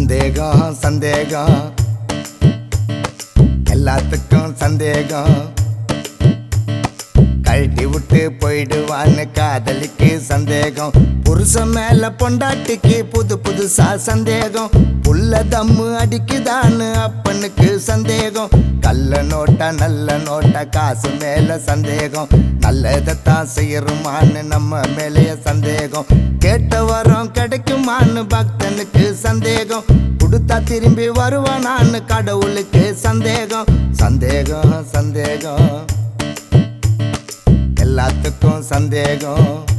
சந்தேகம் சந்தேகம் எல்லாத்துக்கும் சந்தேகம் கழட்டி விட்டு போயிடுவான்னு காதலிக்கு சந்தேகம் புருஷன் மேல பொண்டாட்டிக்கு புது புதுசா சந்தேகம் புள்ள தம்மு அடிக்குதான்னு அப்பனுக்கு சந்தேகம் கள்ள நோட்டா நல்ல நோட்டா காசு மேல சந்தேகம் நல்லதைத்தான் செய்யறோமான்னு நம்ம மேலேயே சந்தேகம் கேட்ட வரம் கிடைக்குமான்னு பக்தனுக்கு சந்தேகம் கொடுத்தா திரும்பி வருவானான்னு கடவுளுக்கு சந்தேகம் சந்தேகம் சந்தேகம் எல்லாத்துக்கும் சந்தேகம்